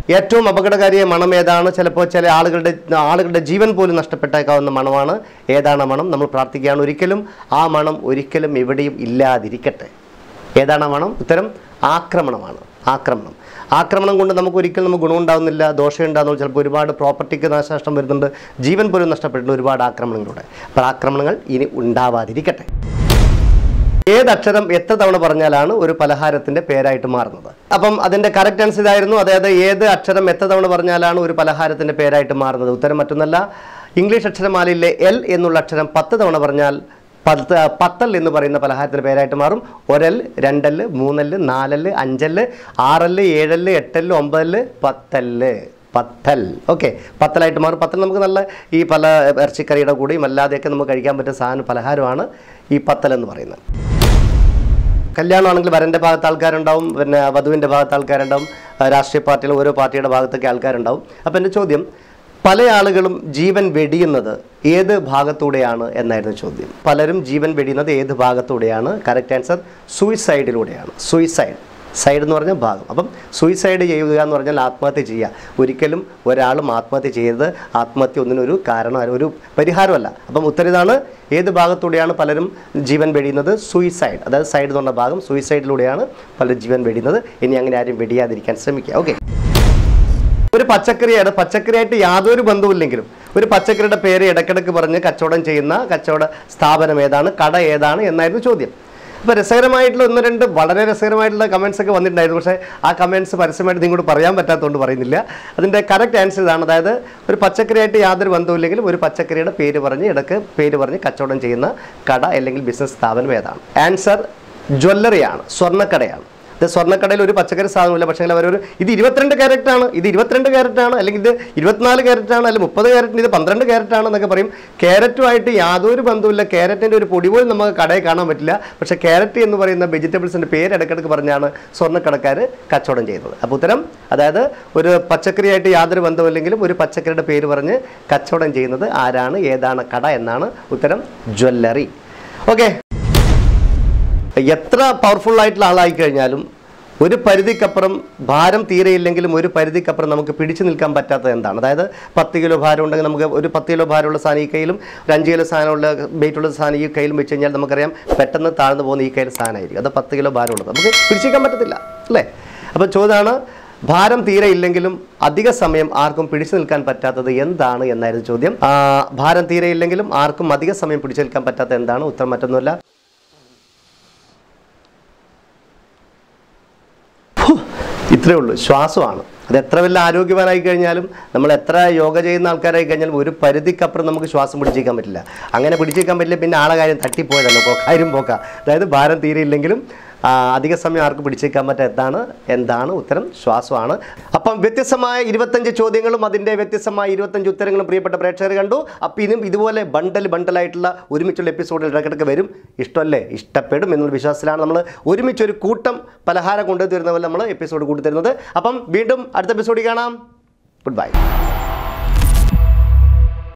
ഏറ്റവും അപകടകാരിയായ മണം ഏതാണ് ചിലപ്പോൾ ചില ആളുകളുടെ ആളുകളുടെ ജീവൻ പോലും നഷ്ടപ്പെട്ടേക്കാവുന്ന മണമാണ് ഏതാണ് ആ മണം നമ്മൾ പ്രാർത്ഥിക്കുകയാണ് ഒരിക്കലും ആ മണം ഒരിക്കലും എവിടെയും ഇല്ലാതിരിക്കട്ടെ ഏതാണ് ആ മണം ഉത്തരം ആക്രമണമാണ് ആക്രമണം ആക്രമണം കൊണ്ട് നമുക്ക് ഒരിക്കലും നമുക്ക് ഗുണമുണ്ടാകുന്നില്ല ദോഷം ഉണ്ടാകുന്നു ചിലപ്പോൾ ഒരുപാട് പ്രോപ്പർട്ടിക്ക് നാശനഷ്ടം വരുന്നുണ്ട് ജീവൻ പോലും നഷ്ടപ്പെട്ടിട്ടുണ്ട് ഒരുപാട് ആക്രമണങ്ങളിലൂടെ അപ്പോൾ ആക്രമണങ്ങൾ ഇനി ഉണ്ടാവാതിരിക്കട്ടെ ഏത് അക്ഷരം എത്ര തവണ പറഞ്ഞാലാണ് ഒരു പലഹാരത്തിന്റെ പേരായിട്ട് മാറുന്നത് അപ്പം അതിന്റെ കറക്റ്റ് ആൻസർ ഇതായിരുന്നു അതായത് ഏത് അക്ഷരം എത്ര തവണ പറഞ്ഞാലാണ് ഒരു പലഹാരത്തിന്റെ പേരായിട്ട് മാറുന്നത് ഉത്തരം മറ്റൊന്നല്ല ഇംഗ്ലീഷ് അക്ഷരമാലയിലെ എൽ എന്നുള്ള അക്ഷരം പത്ത് തവണ പറഞ്ഞാൽ പത്ത് പത്തൽ എന്ന് പറയുന്ന പലഹാരത്തിന്റെ പേരായിട്ട് മാറും ഒരൽ രണ്ടല് മൂന്നല് നാലല് അഞ്ചല് ആറല് ഏഴല് എട്ടല് ഒമ്പതല് പത്തല് പത്തൽ ഓക്കെ പത്തലായിട്ട് മാറും പത്തൽ നമുക്ക് നല്ല ഈ പല ഇറച്ചിക്കറിയുടെ കൂടെയും അല്ലാതെയൊക്കെ നമുക്ക് കഴിക്കാൻ പറ്റുന്ന സാധനം പലഹാരമാണ് ഈ പത്തൽ എന്ന് പറയുന്നത് കല്യാണമാണെങ്കിൽ വരൻ്റെ ഭാഗത്ത് ആൾക്കാരുണ്ടാവും പിന്നെ വധുവിൻ്റെ ഭാഗത്ത് ആൾക്കാരുണ്ടാവും ആ, രാഷ്ട്രീയ പാർട്ടികൾ ഓരോ പാർട്ടിയുടെ ഭാഗത്തൊക്കെ ആൾക്കാരുണ്ടാവും അപ്പോൾ എൻ്റെ ചോദ്യം പല ആളുകളും ജീവൻ വെടിയുന്നത് ഏത് ഭാഗത്തൂടെയാണ് എന്നായിരുന്നു ചോദ്യം പലരും ജീവൻ വെടിയുന്നത് ഏത് ഭാഗത്തൂടെയാണ് കറക്റ്റ് ആൻസർ സൂയിസൈഡിലൂടെയാണ് സൂയിസൈഡ് സൈഡ് എന്ന് പറഞ്ഞാൽ ഭാഗം അപ്പം സൂയിസൈഡ് ചെയ്യുക എന്ന് പറഞ്ഞാൽ ആത്മഹത്യ ചെയ്യുക ഒരിക്കലും ഒരാളും ആത്മഹത്യ ചെയ്യരുത് ആത്മഹത്യ ഒന്നിനൊരു കാരണം ഒരു പരിഹാരമല്ല അപ്പം ഉത്തരം ഏത് ഭാഗത്തൂടെയാണ് പലരും ജീവൻ വെടിയുന്നത് സൂയിസൈഡ് അതായത് സൈഡ് എന്ന് പറഞ്ഞ ഭാഗം സൂയിസൈഡിലൂടെയാണ് പലരും ജീവൻ വെടിയുന്നത് ഇനി അങ്ങനെ ആരും വെടിയാതിരിക്കാൻ ശ്രമിക്കുക ഓക്കെ ഒരു പച്ചക്കറിയാണ് പച്ചക്കറിയായിട്ട് യാതൊരു ബന്ധവുമില്ലെങ്കിലും ഒരു പച്ചക്കറിയുടെ പേര് ഇടയ്ക്കിടയ്ക്ക് പറഞ്ഞ് കച്ചവടം ചെയ്യുന്ന കച്ചവട സ്ഥാപനം ഏതാണ് കട ഏതാണ് എന്നായിരുന്നു ചോദ്യം അപ്പോൾ രസകരമായിട്ടുള്ള ഒന്ന് രണ്ട് വളരെ രസകരമായിട്ടുള്ള കമൻസ് ഒക്കെ വന്നിട്ടുണ്ടായിരുന്നു പക്ഷേ ആ കമൻസ് പരസ്യമായിട്ട് നിങ്ങളോട് പറയാൻ പറ്റാത്തതുകൊണ്ട് പറയുന്നില്ല അതിൻ്റെ കറക്റ്റ് ആൻസർ ഇതാണ് അതായത് ഒരു പച്ചക്കറിയായിട്ട് യാതൊരു ബന്ധവുമില്ലെങ്കിലും ഒരു പച്ചക്കറിയുടെ പേര് പറഞ്ഞ് ഇടയ്ക്ക് പേര് പറഞ്ഞ് കച്ചവടം ചെയ്യുന്ന കട അല്ലെങ്കിൽ ബിസിനസ് സ്ഥാപനം ഏതാണ് ആൻസർ ജ്വല്ലറിയാണ് സ്വർണ്ണക്കടയാണ് ഇത് സ്വർണ്ണക്കടയിൽ ഒരു പച്ചക്കറി സാധനമില്ല പക്ഷേ അവരൊരു ഇത് ഇരുപത്തിരണ്ട് ക്യാരറ്റ് ആണ് ഇത് ഇരുപത്തിരണ്ട് ക്യാരറ്റ് ആണ് അല്ലെങ്കിൽ ഇത് ഇരുപത്തിനാല് ക്യാരറ്റ് ആണ് അല്ലെങ്കിൽ മുപ്പത് ക്യാരറ്റിന് ഇത് പന്ത്രണ്ട് ക്യാരറ്റ് ആണ് എന്നൊക്കെ പറയും ക്യാരറ്റുമായിട്ട് യാതൊരു ബന്ധവുമില്ല ക്യാരറ്റിൻ്റെ ഒരു പൊടി പോലും നമുക്ക് കടയിൽ കാണാൻ പറ്റില്ല പക്ഷേ ക്യാരറ്റ് എന്ന് പറയുന്ന വെജിറ്റബിൾസിൻ്റെ പേര് ഇടയ്ക്കിടയ്ക്ക് പറഞ്ഞാണ് സ്വർണ്ണക്കടക്കാർ കച്ചവടം ചെയ്യുന്നത് അപ്പോൾ ഉത്തരം അതായത് ഒരു പച്ചക്കറിയായിട്ട് യാതൊരു ബന്ധമില്ലെങ്കിലും ഒരു പച്ചക്കറിയുടെ പേര് പറഞ്ഞ് കച്ചവടം ചെയ്യുന്നത് ആരാണ് ഏതാണ് കട എന്നാണ് ഉത്തരം ജ്വല്ലറി ഓക്കെ എത്ര പവർഫുൾ ആയിട്ടുള്ള ആളായി കഴിഞ്ഞാലും ഒരു പരിധിക്കപ്പുറം ഭാരം തീരെയില്ലെങ്കിലും ഒരു പരിധിക്കപ്പുറം നമുക്ക് പിടിച്ചു നിൽക്കാൻ പറ്റാത്തത് എന്താണ് അതായത് പത്ത് കിലോ ഭാരം ഉണ്ടെങ്കിൽ നമുക്ക് ഒരു പത്ത് കിലോ ഭാരമുള്ള സാധനം ഈ കയ്യിലും ഒരു അഞ്ച് കിലോ സാധനമുള്ള വെയിറ്റുള്ള സാധനം ഈ കയ്യിലും വെച്ച് കഴിഞ്ഞാൽ നമുക്കറിയാം പെട്ടെന്ന് താഴ്ന്നു പോകുന്ന ഈ കയ്യിൽ സാധനമായിരിക്കും അത് പത്ത് കിലോ ഭാരമുള്ളത് നമുക്ക് പിടിച്ചിരിക്കാൻ പറ്റത്തില്ല അല്ലേ അപ്പോൾ ചോദ്യമാണ് ഭാരം തീരെ ഇല്ലെങ്കിലും അധിക സമയം ആർക്കും പിടിച്ചു നിൽക്കാൻ പറ്റാത്തത് എന്താണ് എന്നായിരുന്നു ചോദ്യം ആ, ഭാരം തീരെ ഇല്ലെങ്കിലും ആർക്കും അധിക സമയം പിടിച്ചു നിൽക്കാൻ പറ്റാത്തത് എന്താണ് ഉത്തരം മറ്റൊന്നുമല്ല ഇത്രയേ ഉള്ളൂ ശ്വാസമാണ് അത് എത്ര വലിയ ആരോഗ്യവാനായി കഴിഞ്ഞാലും നമ്മൾ എത്ര യോഗ ചെയ്യുന്ന ആൾക്കാരായി കഴിഞ്ഞാലും ഒരു പരിധിക്കപ്പുറം നമുക്ക് ശ്വാസം പിടിച്ചേക്കാൻ പറ്റില്ല അങ്ങനെ പിടിച്ചേക്കാൻ പറ്റില്ല പിന്നെ ആളെ കാര്യം തട്ടിപ്പോയതല്ലോ പോ കാര്യം പോക്ക അതായത് ഭാരം തീരെ ഇല്ലെങ്കിലും ആ, അധിക സമയം ആർക്ക് പിടിച്ചേക്കാൻ പറ്റാത്തതാണ് എന്താണ് ഉത്തരം ശ്വാസമാണ് അപ്പം വ്യത്യസ്തമായ ഇരുപത്തഞ്ച് ചോദ്യങ്ങളും അതിൻ്റെ വ്യത്യസ്തമായ ഇരുപത്തഞ്ച് ഉത്തരങ്ങളും പ്രിയപ്പെട്ട പ്രേക്ഷകർ കണ്ടു അപ്പം ഇതും ഇതുപോലെ ബണ്ടൽ ബണ്ടലായിട്ടുള്ള ഒരുമിച്ചുള്ള എപ്പിസോഡിൽ ഇടയ്ക്കിടയ്ക്ക് വരും ഇഷ്ടമല്ലേ ഇഷ്ടപ്പെടും എന്നുള്ള വിശ്വാസത്തിലാണ് നമ്മൾ ഒരുമിച്ച് ഒരു കൂട്ടം പലഹാരം കൊണ്ടുതരുന്ന പോലെ നമ്മൾ എപ്പിസോഡ് കൂട്ടി തരുന്നത് അപ്പം വീണ്ടും അടുത്ത എപ്പിസോഡിൽ കാണാം ഗുഡ് ബൈ